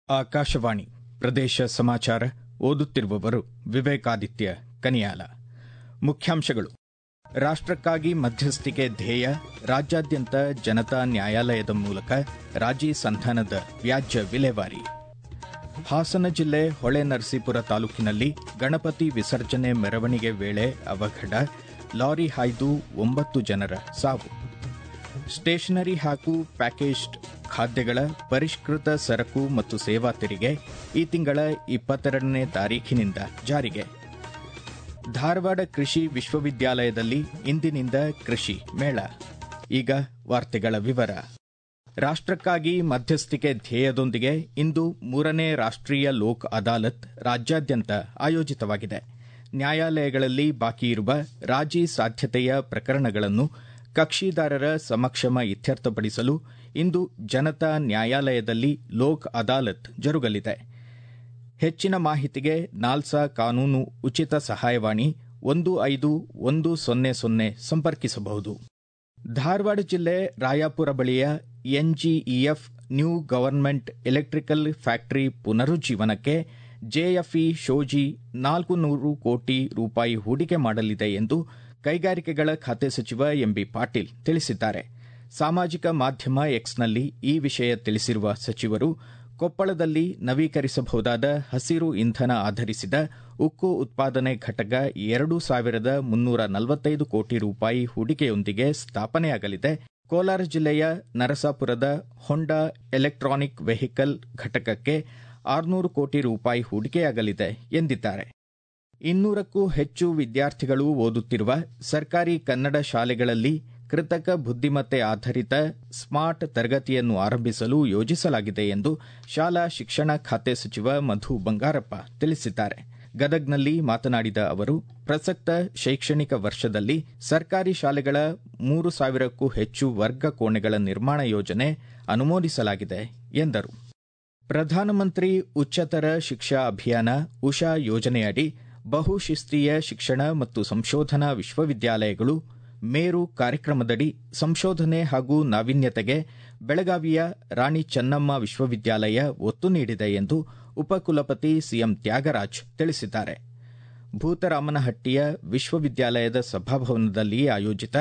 ಆಕಾಶವಾಣಿ ಪ್ರದೇಶ ಸಮಾಚಾರ ಓದುತ್ತಿರುವವರು ವಿವೇಕಾದಿತ್ಯ ಕನಿಯಾಲ ಮುಖ್ಯಾಂಶಗಳು ರಾಷ್ಟಕ್ಕಾಗಿ ಮಧ್ಯಸ್ಥಿಕೆ ಧ್ಯೇಯ ರಾಜ್ಯಾದ್ಯಂತ ಜನತಾ ನ್ಯಾಯಾಲಯದ ಮೂಲಕ ರಾಜಿ ಸಂಧಾನದ ವ್ಯಾಜ್ಯ ವಿಲೇವಾರಿ ಹಾಸನ ಜಿಲ್ಲೆ ಹೊಳೆನರಸೀಪುರ ತಾಲೂಕಿನಲ್ಲಿ ಗಣಪತಿ ವಿಸರ್ಜನೆ ಮೆರವಣಿಗೆ ವೇಳೆ ಅವಘಡ ಲಾರಿ ಹಾಯ್ದು ಒಂಬತ್ತು ಜನರ ಸಾವು ಸ್ಟೇಷನರಿ ಹಾಗೂ ಪ್ಯಾಕೇಜ್ಡ್ ಖಾದ್ಯಗಳ ಪರಿಷ್ಕೃತ ಸರಕು ಮತ್ತು ಸೇವಾ ತೆರಿಗೆ ಈ ತಿಂಗಳ ಇಪ್ಪತ್ತೆರಡನೇ ತಾರೀಖಿನಿಂದ ಜಾರಿಗೆ ಧಾರವಾಡ ಕೃಷಿ ವಿಶ್ವವಿದ್ಯಾಲಯದಲ್ಲಿ ಇಂದಿನಿಂದ ಕೃಷಿ ಮೇಳ ಈಗ ವಾರ್ತೆಗಳ ವಿವರ ರಾಷ್ಟಕ್ಕಾಗಿ ಮಧ್ಯಸ್ಥಿಕೆ ಧ್ಯೇಯದೊಂದಿಗೆ ಇಂದು ಮೂರನೇ ರಾಷ್ಟೀಯ ಲೋಕ್ ಅದಾಲತ್ ರಾಜ್ಯಾದ್ಯಂತ ಆಯೋಜಿತವಾಗಿದೆ ನ್ಯಾಯಾಲಯಗಳಲ್ಲಿ ಬಾಕಿ ಇರುವ ರಾಜಿ ಸಾಧ್ಯತೆಯ ಪ್ರಕರಣಗಳನ್ನು ಕಕ್ಷಿದಾರರ ಸಮಕ್ಷಮ ಇತ್ಯರ್ಥಪಡಿಸಲು ಇಂದು ಜನತಾ ನ್ಯಾಯಾಲಯದಲ್ಲಿ ಲೋಕ್ ಅದಾಲತ್ ಜರುಗಲಿದೆ ಹೆಚ್ಚಿನ ಮಾಹಿತಿಗೆ ನಾಲ್ಸಾ ಕಾನೂನು ಉಚಿತ ಸಹಾಯವಾಣಿ ಒಂದು ಐದು ಒಂದು ಸೊನ್ನೆ ಸೊನ್ನೆ ಸಂಪರ್ಕಿಸಬಹುದು ಧಾರವಾಡ ಜಿಲ್ಲೆ ರಾಯಾಪುರ ಬಳಿಯ NGEF new government electrical factory ಪುನರುಜ್ಜೀವನಕ್ಕೆ ಜೆಎಫ್ಇ ಶೋಜಿ ನಾಲ್ಕು ನೂರು ಕೋಟಿ ರೂಪಾಯಿ ಹೂಡಿಕೆ ಮಾಡಲಿದೆ ಎಂದು ಕೈಗಾರಿಕೆಗಳ ಖಾತೆ ಸಚಿವ ಎಂಬಿ ಪಾಟೀಲ್ ತಿಳಿಸಿದ್ದಾರೆ ಸಾಮಾಜಿಕ ಮಾಧ್ಯಮ ಎಕ್ಸ್ನಲ್ಲಿ ಈ ವಿಷಯ ತಿಳಿಸಿರುವ ಸಚಿವರು ಕೊಪ್ಪಳದಲ್ಲಿ ನವೀಕರಿಸಬಹುದಾದ ಹಸಿರು ಇಂಧನ ಆಧರಿಸಿದ ಉಕ್ಕು ಉತ್ಪಾದನೆ ಘಟಕ ಎರಡು ಸಾವಿರದ ಮುನ್ನೂರ ನಲವತ್ತೈದು ಕೋಟಿ ರೂಪಾಯಿ ಹೂಡಿಕೆಯೊಂದಿಗೆ ಸ್ಥಾಪನೆಯಾಗಲಿದೆ ಕೋಲಾರ ಜಿಲ್ಲೆಯ ನರಸಾಪುರದ ಹೊಂಡಾ ಎಲೆಕ್ಟ್ರಾನಿಕ್ ವೆಹಿಕಲ್ ಘಟಕಕ್ಕೆ ಆರುನೂರು ಕೋಟಿ ರೂಪಾಯಿ ಹೂಡಿಕೆಯಾಗಲಿದೆ ಎಂದಿದ್ದಾರೆ ಇನ್ನೂರಕ್ಕೂ ಹೆಚ್ಚು ವಿದ್ಯಾರ್ಥಿಗಳು ಓದುತ್ತಿರುವ ಸರ್ಕಾರಿ ಕನ್ನಡ ಶಾಲೆಗಳಲ್ಲಿ ಕೃತಕ ಬುದ್ದಿಮತ್ತೆ ಆಧರಿತ ಸ್ಮಾರ್ಟ್ ತರಗತಿಯನ್ನು ಆರಂಭಿಸಲು ಯೋಜಿಸಲಾಗಿದೆ ಎಂದು ಶಾಲಾ ಶಿಕ್ಷಣ ಖಾತೆ ಸಚಿವ ಮಧು ಬಂಗಾರಪ್ಪ ತಿಳಿಸಿದ್ದಾರೆ ಗದಗ್ನಲ್ಲಿ ಮಾತನಾಡಿದ ಅವರು ಪ್ರಸಕ್ತ ಶೈಕ್ಷಣಿಕ ವರ್ಷದಲ್ಲಿ ಸರ್ಕಾರಿ ಶಾಲೆಗಳ ಮೂರು ಸಾವಿರಕ್ಕೂ ಹೆಚ್ಚು ವರ್ಗ ಕೋಣೆಗಳ ನಿರ್ಮಾಣ ಯೋಜನೆ ಅನುಮೋದಿಸಲಾಗಿದೆ ಎಂದರು ಪ್ರಧಾನಮಂತ್ರಿ ಉಚ್ಚತರ ಶಿಕ್ಷಾ ಅಭಿಯಾನ ಉಷಾ ಯೋಜನೆಯಡಿ ಬಹುಶಿಸ್ತೀಯ ಶಿಕ್ಷಣ ಮತ್ತು ಸಂಶೋಧನಾ ವಿಶ್ವವಿದ್ಯಾಲಯಗಳು ಮೇರು ಕಾರ್ಯಕ್ರಮದಡಿ ಸಂಶೋಧನೆ ಹಾಗೂ ನಾವೀನ್ಯತೆಗೆ ಬೆಳಗಾವಿಯ ರಾಣಿ ಚೆನ್ನಮ್ಮ ವಿಶ್ವವಿದ್ಯಾಲಯ ಒತ್ತು ನೀಡಿದೆ ಎಂದು ಉಪಕುಲಪತಿ ಸಿಎಂ ತ್ಯಾಗರಾಜ್ ತಿಳಿಸಿದ್ದಾರೆ ಭೂತರಾಮನಹಟ್ಟಿಯ ವಿಶ್ವವಿದ್ಯಾಲಯದ ಸಭಾಭವನದಲ್ಲಿ ಆಯೋಜಿತ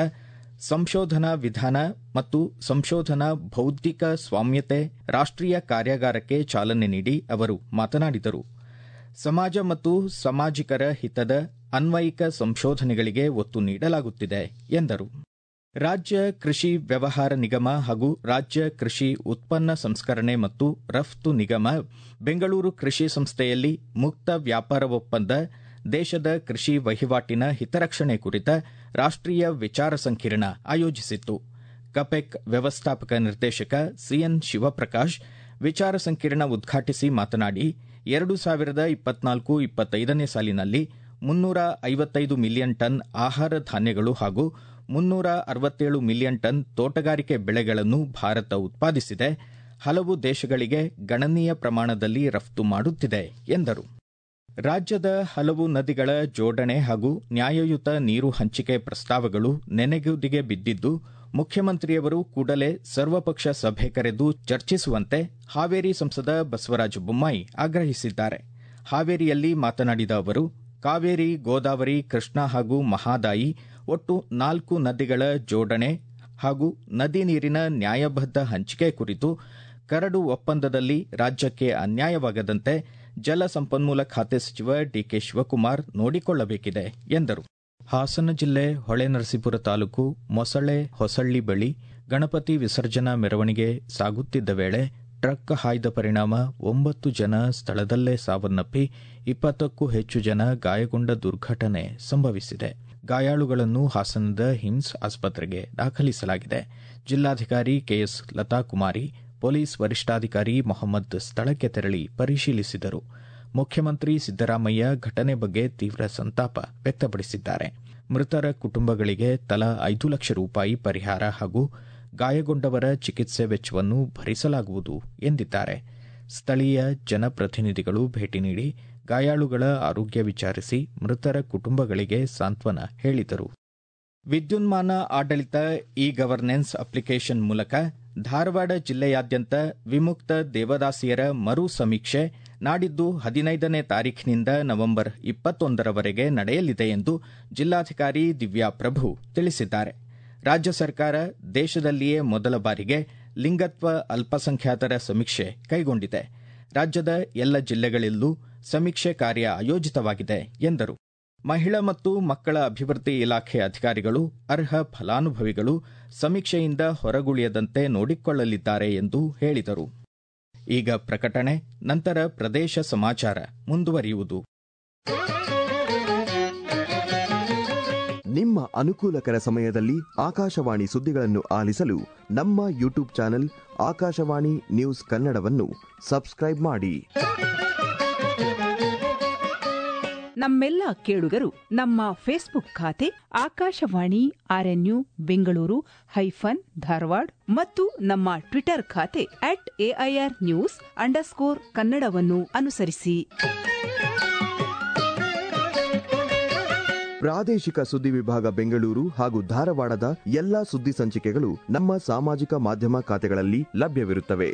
ಸಂಶೋಧನಾ ವಿಧಾನ ಮತ್ತು ಸಂಶೋಧನಾ ಬೌದ್ಧಿಕ ಸ್ವಾಮ್ಯತೆ ರಾಷ್ಟೀಯ ಕಾರ್ಯಾಗಾರಕ್ಕೆ ಚಾಲನೆ ನೀಡಿ ಅವರು ಮಾತನಾಡಿದರು ಸಮಾಜ ಮತ್ತು ಸಾಮಾಜಿಕರ ಹಿತದ ಅನ್ವಯಿಕ ಸಂಶೋಧನೆಗಳಿಗೆ ಒತ್ತು ನೀಡಲಾಗುತ್ತಿದೆ ಎಂದರು ರಾಜ್ಯ ಕೃಷಿ ವ್ಯವಹಾರ ನಿಗಮ ಹಾಗೂ ರಾಜ್ಯ ಕೃಷಿ ಉತ್ಪನ್ನ ಸಂಸ್ಕರಣೆ ಮತ್ತು ರಫ್ತು ನಿಗಮ ಬೆಂಗಳೂರು ಕೃಷಿ ಸಂಸ್ಥೆಯಲ್ಲಿ ಮುಕ್ತ ವ್ಯಾಪಾರ ಒಪ್ಪಂದ ದೇಶದ ಕೃಷಿ ವಹಿವಾಟಿನ ಹಿತರಕ್ಷಣೆ ಕುರಿತ ರಾಷ್ಟೀಯ ವಿಚಾರ ಸಂಕಿರಣ ಆಯೋಜಿಸಿತ್ತು ಕಪೆಕ್ ವ್ಯವಸ್ಥಾಪಕ ನಿರ್ದೇಶಕ ಸಿಎನ್ ಶಿವಪ್ರಕಾಶ್ ವಿಚಾರ ಸಂಕಿರಣ ಉದ್ಘಾಟಿಸಿ ಮಾತನಾಡಿ ಎರಡು ಸಾವಿರದ ಇಪ್ಪತ್ನಾಲ್ಕು ಇಪ್ಪತ್ತೈದನೇ ಸಾಲಿನಲ್ಲಿ ಮುನ್ನೂರ ಐವತ್ತೈದು ಮಿಲಿಯನ್ ಟನ್ ಆಹಾರ ಧಾನ್ಯಗಳು ಹಾಗೂ ಮುನ್ನೂರ ಅರವತ್ತೇಳು ಮಿಲಿಯನ್ ಟನ್ ತೋಟಗಾರಿಕೆ ಬೆಳೆಗಳನ್ನು ಭಾರತ ಉತ್ಪಾದಿಸಿದೆ ಹಲವು ದೇಶಗಳಿಗೆ ಗಣನೀಯ ಪ್ರಮಾಣದಲ್ಲಿ ರಫ್ತು ಮಾಡುತ್ತಿದೆ ಎಂದರು ರಾಜ್ಯದ ಹಲವು ನದಿಗಳ ಜೋಡಣೆ ಹಾಗೂ ನ್ಯಾಯಯುತ ನೀರು ಹಂಚಿಕೆ ಪ್ರಸ್ತಾವಗಳು ನೆನೆಗುದಿಗೆ ಬಿದ್ದಿದ್ದು ಮುಖ್ಯಮಂತ್ರಿಯವರು ಕೂಡಲೇ ಸರ್ವಪಕ್ಷ ಸಭೆ ಕರೆದು ಚರ್ಚಿಸುವಂತೆ ಹಾವೇರಿ ಸಂಸದ ಬಸವರಾಜ ಬೊಮ್ಮಾಯಿ ಆಗ್ರಹಿಸಿದ್ದಾರೆ ಹಾವೇರಿಯಲ್ಲಿ ಮಾತನಾಡಿದ ಅವರು ಕಾವೇರಿ ಗೋದಾವರಿ ಕೃಷ್ಣಾ ಹಾಗೂ ಮಹಾದಾಯಿ ಒಟ್ಟು ನಾಲ್ಕು ನದಿಗಳ ಜೋಡಣೆ ಹಾಗೂ ನದಿ ನೀರಿನ ನ್ಯಾಯಬದ್ದ ಹಂಚಿಕೆ ಕುರಿತು ಕರಡು ಒಪ್ಪಂದದಲ್ಲಿ ರಾಜ್ಯಕ್ಕೆ ಅನ್ಯಾಯವಾಗದಂತೆ ಜಲ ಸಂಪನ್ಮೂಲ ಖಾತೆ ಸಚಿವ ಡಿಕೆ ಶಿವಕುಮಾರ್ ನೋಡಿಕೊಳ್ಳಬೇಕಿದೆ ಎಂದರು ಹಾಸನ ಜಿಲ್ಲೆ ಹೊಳೆನರಸೀಪುರ ತಾಲೂಕು ಮೊಸಳೆ ಹೊಸಳ್ಳಿ ಬಳಿ ಗಣಪತಿ ವಿಸರ್ಜನಾ ಮೆರವಣಿಗೆ ಸಾಗುತ್ತಿದ್ದ ವೇಳೆ ಟ್ರಕ್ ಹಾಯ್ದ ಪರಿಣಾಮ ಒಂಬತ್ತು ಜನ ಸ್ಥಳದಲ್ಲೇ ಸಾವನ್ನಪ್ಪಿ ಇಪ್ಪತ್ತಕ್ಕೂ ಹೆಚ್ಚು ಜನ ಗಾಯಗೊಂಡ ದುರ್ಘಟನೆ ಸಂಭವಿಸಿದೆ ಗಾಯಾಳುಗಳನ್ನು ಹಾಸನದ ಹಿಮ್ಸ್ ಆಸ್ಪತ್ರೆಗೆ ದಾಖಲಿಸಲಾಗಿದೆ ಜಿಲ್ಲಾಧಿಕಾರಿ ಕೆಎಸ್ ಲತಾಕುಮಾರಿ ಪೊಲೀಸ್ ವರಿಷ್ಠಾಧಿಕಾರಿ ಮೊಹಮ್ಮದ್ ಸ್ಥಳಕ್ಕೆ ತೆರಳಿ ಪರಿಶೀಲಿಸಿದರು ಮುಖ್ಯಮಂತ್ರಿ ಸಿದ್ದರಾಮಯ್ಯ ಘಟನೆ ಬಗ್ಗೆ ತೀವ್ರ ಸಂತಾಪ ವ್ಯಕ್ತಪಡಿಸಿದ್ದಾರೆ ಮೃತರ ಕುಟುಂಬಗಳಿಗೆ ತಲಾ ಐದು ಲಕ್ಷ ರೂಪಾಯಿ ಪರಿಹಾರ ಹಾಗೂ ಗಾಯಗೊಂಡವರ ಚಿಕಿತ್ಸೆ ವೆಚ್ಚವನ್ನು ಭರಿಸಲಾಗುವುದು ಎಂದಿದ್ದಾರೆ ಸ್ಥಳೀಯ ಜನಪ್ರತಿನಿಧಿಗಳು ಭೇಟಿ ನೀಡಿ ಗಾಯಾಳುಗಳ ಆರೋಗ್ಯ ವಿಚಾರಿಸಿ ಮೃತರ ಕುಟುಂಬಗಳಿಗೆ ಸಾಂತ್ವನ ಹೇಳಿದರು ವಿದ್ಯುನ್ಮಾನ ಆಡಳಿತ ಇ ಗವರ್ನೆನ್ಸ್ ಅಪ್ಲಿಕೇಶನ್ ಮೂಲಕ ಧಾರವಾಡ ಜಿಲ್ಲೆಯಾದ್ಯಂತ ವಿಮುಕ್ತ ದೇವದಾಸಿಯರ ಮರು ಸಮೀಕ್ಷೆ ನಾಡಿದ್ದು ಹದಿನೈದನೇ ತಾರೀಖಿನಿಂದ ನವೆಂಬರ್ ಇಪ್ಪತ್ತೊಂದರವರೆಗೆ ನಡೆಯಲಿದೆ ಎಂದು ಜಿಲ್ಲಾಧಿಕಾರಿ ದಿವ್ಯಾ ಪ್ರಭು ತಿಳಿಸಿದ್ದಾರೆ ರಾಜ್ಯ ಸರ್ಕಾರ ದೇಶದಲ್ಲಿಯೇ ಮೊದಲ ಬಾರಿಗೆ ಲಿಂಗತ್ವ ಅಲ್ಪಸಂಖ್ಯಾತರ ಸಮೀಕ್ಷೆ ಕೈಗೊಂಡಿದೆ ರಾಜ್ಯದ ಎಲ್ಲ ಜಿಲ್ಲೆಗಳಲ್ಲೂ ಸಮೀಕ್ಷೆ ಕಾರ್ಯ ಆಯೋಜಿತವಾಗಿದೆ ಎಂದರು ಮಹಿಳಾ ಮತ್ತು ಮಕ್ಕಳ ಅಭಿವೃದ್ಧಿ ಇಲಾಖೆ ಅಧಿಕಾರಿಗಳು ಅರ್ಹ ಫಲಾನುಭವಿಗಳು ಸಮೀಕ್ಷೆಯಿಂದ ಹೊರಗುಳಿಯದಂತೆ ನೋಡಿಕೊಳ್ಳಲಿದ್ದಾರೆ ಎಂದು ಹೇಳಿದರು ಈಗ ಪ್ರಕಟಣೆ ನಂತರ ಪ್ರದೇಶ ಸಮಾಚಾರ ಮುಂದುವರಿಯುವುದು ನಿಮ್ಮ ಅನುಕೂಲಕರ ಸಮಯದಲ್ಲಿ ಆಕಾಶವಾಣಿ ಸುದ್ದಿಗಳನ್ನು ಆಲಿಸಲು ನಮ್ಮ ಯೂಟ್ಯೂಬ್ ಚಾನೆಲ್ ಆಕಾಶವಾಣಿ ನ್ಯೂಸ್ ಕನ್ನಡವನ್ನು ಸಬ್ಸ್ಕ್ರೈಬ್ ಮಾಡಿ ನಮ್ಮೆಲ್ಲ ಕೇಳುಗರು ನಮ್ಮ ಫೇಸ್ಬುಕ್ ಖಾತೆ ಆಕಾಶವಾಣಿ ಆರ್ಎನ್ಯು ಬೆಂಗಳೂರು ಹೈಫನ್ ಧಾರವಾಡ ಮತ್ತು ನಮ್ಮ ಟ್ವಿಟರ್ ಖಾತೆ ಅಟ್ ಎಐಆರ್ ನ್ಯೂಸ್ ಅಂಡರ್ಸ್ಕೋರ್ ಕನ್ನಡವನ್ನು ಅನುಸರಿಸಿ ಪ್ರಾದೇಶಿಕ ಸುದ್ದಿ ವಿಭಾಗ ಬೆಂಗಳೂರು ಹಾಗೂ ಧಾರವಾಡದ ಎಲ್ಲಾ ಸುದ್ದಿ ಸಂಚಿಕೆಗಳು ನಮ್ಮ ಸಾಮಾಜಿಕ ಮಾಧ್ಯಮ ಖಾತೆಗಳಲ್ಲಿ ಲಭ್ಯವಿರುತ್ತವೆ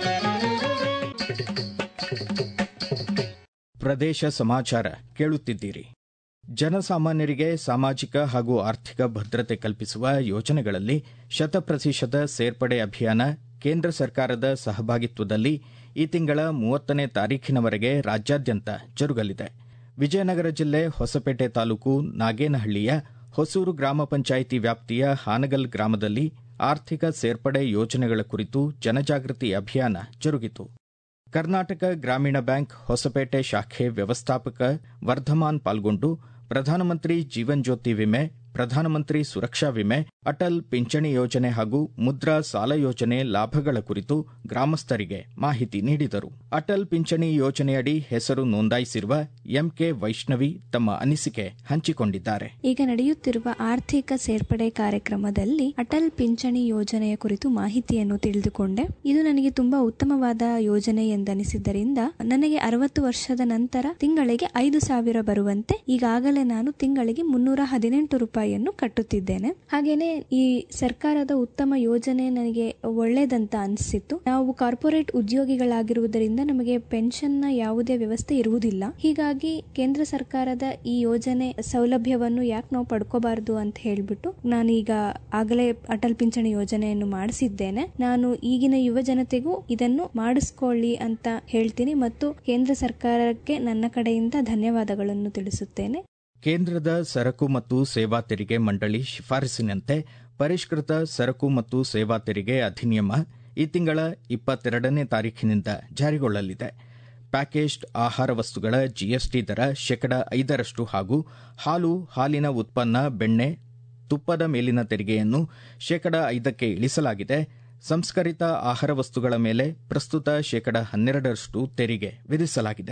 ಪ್ರದೇಶ ಸಮಾಚಾರ ಕೇಳುತ್ತಿದ್ದೀರಿ ಜನಸಾಮಾನ್ಯರಿಗೆ ಸಾಮಾಜಿಕ ಹಾಗೂ ಆರ್ಥಿಕ ಭದ್ರತೆ ಕಲ್ಪಿಸುವ ಯೋಜನೆಗಳಲ್ಲಿ ಶತಪ್ರತಿಶತ ಸೇರ್ಪಡೆ ಅಭಿಯಾನ ಕೇಂದ್ರ ಸರ್ಕಾರದ ಸಹಭಾಗಿತ್ವದಲ್ಲಿ ಈ ತಿಂಗಳ ಮೂವತ್ತನೇ ತಾರೀಖಿನವರೆಗೆ ರಾಜ್ಯಾದ್ಯಂತ ಜರುಗಲಿದೆ ವಿಜಯನಗರ ಜಿಲ್ಲೆ ಹೊಸಪೇಟೆ ತಾಲೂಕು ನಾಗೇನಹಳ್ಳಿಯ ಹೊಸೂರು ಗ್ರಾಮ ಪಂಚಾಯಿತಿ ವ್ಯಾಪ್ತಿಯ ಹಾನಗಲ್ ಗ್ರಾಮದಲ್ಲಿ ಆರ್ಥಿಕ ಸೇರ್ಪಡೆ ಯೋಜನೆಗಳ ಕುರಿತು ಜನಜಾಗೃತಿ ಅಭಿಯಾನ ಜರುಗಿತು ಕರ್ನಾಟಕ ಗ್ರಾಮೀಣ ಬ್ಯಾಂಕ್ ಹೊಸಪೇಟೆ ಶಾಖೆ ವ್ಯವಸ್ಥಾಪಕ ವರ್ಧಮಾನ್ ಪಾಲ್ಗೊಂಡು ಪ್ರಧಾನಮಂತ್ರಿ ಜೀವನ್ ಜ್ಯೋತಿ ವಿಮೆ ಪ್ರಧಾನಮಂತ್ರಿ ಸುರಕ್ಷಾ ವಿಮೆ ಅಟಲ್ ಪಿಂಚಣಿ ಯೋಜನೆ ಹಾಗೂ ಮುದ್ರಾ ಸಾಲ ಯೋಜನೆ ಲಾಭಗಳ ಕುರಿತು ಗ್ರಾಮಸ್ಥರಿಗೆ ಮಾಹಿತಿ ನೀಡಿದರು ಅಟಲ್ ಪಿಂಚಣಿ ಯೋಜನೆಯಡಿ ಹೆಸರು ನೋಂದಾಯಿಸಿರುವ ಎಂಕೆ ವೈಷ್ಣವಿ ತಮ್ಮ ಅನಿಸಿಕೆ ಹಂಚಿಕೊಂಡಿದ್ದಾರೆ ಈಗ ನಡೆಯುತ್ತಿರುವ ಆರ್ಥಿಕ ಸೇರ್ಪಡೆ ಕಾರ್ಯಕ್ರಮದಲ್ಲಿ ಅಟಲ್ ಪಿಂಚಣಿ ಯೋಜನೆಯ ಕುರಿತು ಮಾಹಿತಿಯನ್ನು ತಿಳಿದುಕೊಂಡೆ ಇದು ನನಗೆ ತುಂಬಾ ಉತ್ತಮವಾದ ಯೋಜನೆ ಎಂದನಿಸಿದ್ದರಿಂದ ನನಗೆ ಅರವತ್ತು ವರ್ಷದ ನಂತರ ತಿಂಗಳಿಗೆ ಐದು ಸಾವಿರ ಬರುವಂತೆ ಈಗಾಗಲೇ ನಾನು ತಿಂಗಳಿಗೆ ಮುನ್ನೂರ ಹದಿನೆಂಟು ರೂಪಾಯಿಯನ್ನು ಕಟ್ಟುತ್ತಿದ್ದೇನೆ ಹಾಗೇನೆ ಈ ಸರ್ಕಾರದ ಉತ್ತಮ ಯೋಜನೆ ನನಗೆ ಒಳ್ಳೆಯದಂತ ಅನಿಸಿತ್ತು ನಾವು ಕಾರ್ಪೊರೇಟ್ ಉದ್ಯೋಗಿಗಳಾಗಿರುವುದರಿಂದ ನಮಗೆ ಪೆನ್ಷನ್ ನ ಯಾವುದೇ ವ್ಯವಸ್ಥೆ ಇರುವುದಿಲ್ಲ ಹೀಗಾಗಿ ಕೇಂದ್ರ ಸರ್ಕಾರದ ಈ ಯೋಜನೆ ಸೌಲಭ್ಯವನ್ನು ಯಾಕೆ ನಾವು ಪಡ್ಕೋಬಾರದು ಅಂತ ಹೇಳ್ಬಿಟ್ಟು ನಾನೀಗ ಆಗಲೇ ಅಟಲ್ ಪಿಂಚಣಿ ಯೋಜನೆಯನ್ನು ಮಾಡಿಸಿದ್ದೇನೆ ನಾನು ಈಗಿನ ಯುವ ಜನತೆಗೂ ಇದನ್ನು ಮಾಡಿಸ್ಕೊಳ್ಳಿ ಅಂತ ಹೇಳ್ತೀನಿ ಮತ್ತು ಕೇಂದ್ರ ಸರ್ಕಾರಕ್ಕೆ ನನ್ನ ಕಡೆಯಿಂದ ಧನ್ಯವಾದಗಳನ್ನು ತಿಳಿಸುತ್ತೇನೆ ಕೇಂದ್ರದ ಸರಕು ಮತ್ತು ಸೇವಾ ತೆರಿಗೆ ಮಂಡಳಿ ಶಿಫಾರಸಿನಂತೆ ಪರಿಷ್ಕೃತ ಸರಕು ಮತ್ತು ಸೇವಾ ತೆರಿಗೆ ಅಧಿನಿಯಮ ಈ ತಿಂಗಳ ಇಪ್ಪತ್ತೆರಡನೇ ತಾರೀಖಿನಿಂದ ಜಾರಿಗೊಳ್ಳಲಿದೆ ಪ್ಯಾಕೇಜ್ಡ್ ಆಹಾರ ವಸ್ತುಗಳ ಜಿಎಸ್ಟಿ ದರ ಶೇಕಡ ಐದರಷ್ಟು ಹಾಗೂ ಹಾಲು ಹಾಲಿನ ಉತ್ಪನ್ನ ಬೆಣ್ಣೆ ತುಪ್ಪದ ಮೇಲಿನ ತೆರಿಗೆಯನ್ನು ಶೇಕಡ ಐದಕ್ಕೆ ಇಳಿಸಲಾಗಿದೆ ಸಂಸ್ಕರಿತ ಆಹಾರ ವಸ್ತುಗಳ ಮೇಲೆ ಪ್ರಸ್ತುತ ಶೇಕಡ ಹನ್ನೆರಡರಷ್ಟು ತೆರಿಗೆ ವಿಧಿಸಲಾಗಿದೆ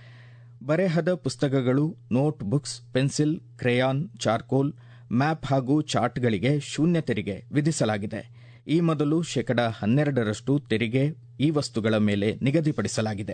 ಬರೆಹದ ಪುಸ್ತಕಗಳು notebooks pencil crayon charcoal map ಹಾಗೂ ಚಾರ್ಟ್ಗಳಿಗೆ ಶೂನ್ಯ ತೆರಿಗೆ ವಿಧಿಸಲಾಗಿದೆ ಈ ಮೊದಲು ಶೇಕಡ ಹನ್ನೆರಡರಷ್ಟು ತೆರಿಗೆ ಈ ವಸ್ತುಗಳ ಮೇಲೆ ನಿಗದಿಪಡಿಸಲಾಗಿದೆ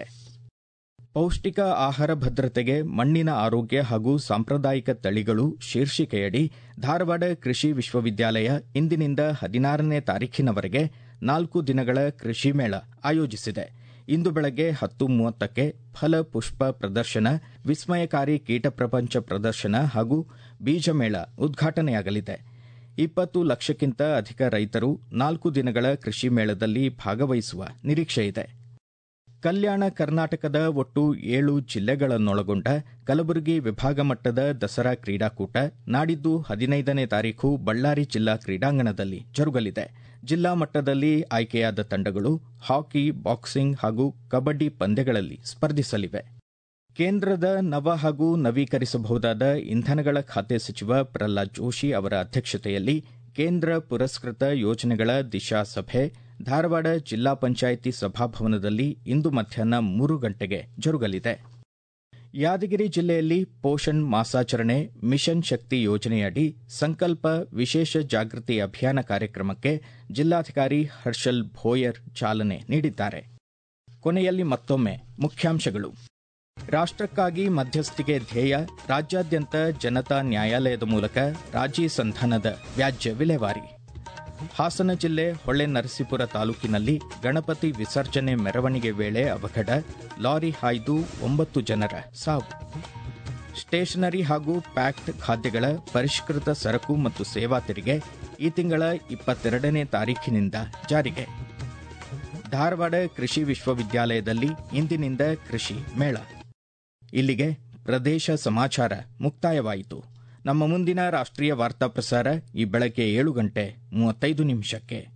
ಪೌಷ್ಟಿಕ ಆಹಾರ ಭದ್ರತೆಗೆ ಮಣ್ಣಿನ ಆರೋಗ್ಯ ಹಾಗೂ ಸಾಂಪ್ರದಾಯಿಕ ತಳಿಗಳು ಶೀರ್ಷಿಕೆಯಡಿ ಧಾರವಾಡ ಕೃಷಿ ವಿಶ್ವವಿದ್ಯಾಲಯ ಇಂದಿನಿಂದ ಹದಿನಾರನೇ ತಾರೀಖಿನವರೆಗೆ ನಾಲ್ಕು ದಿನಗಳ ಕೃಷಿ ಮೇಳ ಆಯೋಜಿಸಿದೆ ಇಂದು ಬೆಳಗ್ಗೆ ಹತ್ತು ಮೂವತ್ತಕ್ಕೆ ಫಲ ಪುಷ್ಪ ಪ್ರದರ್ಶನ ವಿಸ್ಮಯಕಾರಿ ಕೀಟ ಪ್ರಪಂಚ ಪ್ರದರ್ಶನ ಹಾಗೂ ಬೀಜ ಮೇಳ ಉದ್ಘಾಟನೆಯಾಗಲಿದೆ ಇಪ್ಪತ್ತು ಲಕ್ಷಕ್ಕಿಂತ ಅಧಿಕ ರೈತರು ನಾಲ್ಕು ದಿನಗಳ ಕೃಷಿ ಮೇಳದಲ್ಲಿ ಭಾಗವಹಿಸುವ ನಿರೀಕ್ಷೆಯಿದೆ ಕಲ್ಯಾಣ ಕರ್ನಾಟಕದ ಒಟ್ಟು ಏಳು ಜಿಲ್ಲೆಗಳನ್ನೊಳಗೊಂಡ ಕಲಬುರಗಿ ವಿಭಾಗ ಮಟ್ಟದ ದಸರಾ ಕ್ರೀಡಾಕೂಟ ನಾಡಿದ್ದು ಹದಿನೈದನೇ ತಾರೀಖು ಬಳ್ಳಾರಿ ಜಿಲ್ಲಾ ಕ್ರೀಡಾಂಗಣದಲ್ಲಿ ಜರುಗಲಿದೆ ಜಿಲ್ಲಾ ಮಟ್ಟದಲ್ಲಿ ಆಯ್ಕೆಯಾದ ತಂಡಗಳು ಹಾಕಿ ಬಾಕ್ಸಿಂಗ್ ಹಾಗೂ ಕಬಡ್ಡಿ ಪಂದ್ಯಗಳಲ್ಲಿ ಸ್ಪರ್ಧಿಸಲಿವೆ ಕೇಂದ್ರದ ನವ ಹಾಗೂ ನವೀಕರಿಸಬಹುದಾದ ಇಂಧನಗಳ ಖಾತೆ ಸಚಿವ ಪ್ರಹ್ಲಾದ್ ಜೋಶಿ ಅವರ ಅಧ್ಯಕ್ಷತೆಯಲ್ಲಿ ಕೇಂದ್ರ ಪುರಸ್ಕೃತ ಯೋಜನೆಗಳ ದಿಶಾ ಸಭೆ ಧಾರವಾಡ ಜಿಲ್ಲಾ ಪಂಚಾಯಿತಿ ಸಭಾಭವನದಲ್ಲಿ ಇಂದು ಮಧ್ಯಾಹ್ನ ಮೂರು ಗಂಟೆಗೆ ಜರುಗಲಿದೆ ಯಾದಗಿರಿ ಜಿಲ್ಲೆಯಲ್ಲಿ ಪೋಷಣ್ ಮಾಸಾಚರಣೆ ಮಿಷನ್ ಶಕ್ತಿ ಯೋಜನೆಯಡಿ ಸಂಕಲ್ಪ ವಿಶೇಷ ಜಾಗೃತಿ ಅಭಿಯಾನ ಕಾರ್ಯಕ್ರಮಕ್ಕೆ ಜಿಲ್ಲಾಧಿಕಾರಿ ಹರ್ಷಲ್ ಭೋಯರ್ ಚಾಲನೆ ನೀಡಿದ್ದಾರೆ ಕೊನೆಯಲ್ಲಿ ಮತ್ತೊಮ್ಮೆ ಮುಖ್ಯಾಂಶಗಳು ರಾಷ್ಟ್ರಕ್ಕಾಗಿ ಮಧ್ಯಸ್ಥಿಕೆ ಧ್ಯೇಯ ರಾಜ್ಯಾದ್ಯಂತ ಜನತಾ ನ್ಯಾಯಾಲಯದ ಮೂಲಕ ರಾಜಿ ಸಂಧಾನದ ವ್ಯಾಜ್ಯ ವಿಲೇವಾರಿ ಹಾಸನ ಜಿಲ್ಲೆ ಹೊಳೆನರಸೀಪುರ ತಾಲೂಕಿನಲ್ಲಿ ಗಣಪತಿ ವಿಸರ್ಜನೆ ಮೆರವಣಿಗೆ ವೇಳೆ ಅವಘಡ ಲಾರಿ ಹಾಯ್ದು ಒಂಬತ್ತು ಜನರ ಸಾವು ಸ್ಟೇಷನರಿ ಹಾಗೂ ಪ್ಯಾಕ್ಡ್ ಖಾದ್ಯಗಳ ಪರಿಷ್ಕೃತ ಸರಕು ಮತ್ತು ಸೇವಾ ತೆರಿಗೆ ಈ ತಿಂಗಳ ಇಪ್ಪತ್ತೆರಡನೇ ತಾರೀಖಿನಿಂದ ಜಾರಿಗೆ ಧಾರವಾಡ ಕೃಷಿ ವಿಶ್ವವಿದ್ಯಾಲಯದಲ್ಲಿ ಇಂದಿನಿಂದ ಕೃಷಿ ಮೇಳ ಇಲ್ಲಿಗೆ ಪ್ರದೇಶ ಸಮಾಚಾರ ಮುಕ್ತಾಯವಾಯಿತು ನಮ್ಮ ಮುಂದಿನ ರಾಷ್ಟ್ರೀಯ ವಾರ್ತಾ ಪ್ರಸಾರ ಈ ಬೆಳಗ್ಗೆ ಏಳು ಗಂಟೆ ಮೂವತ್ತೈದು ನಿಮಿಷಕ್ಕೆ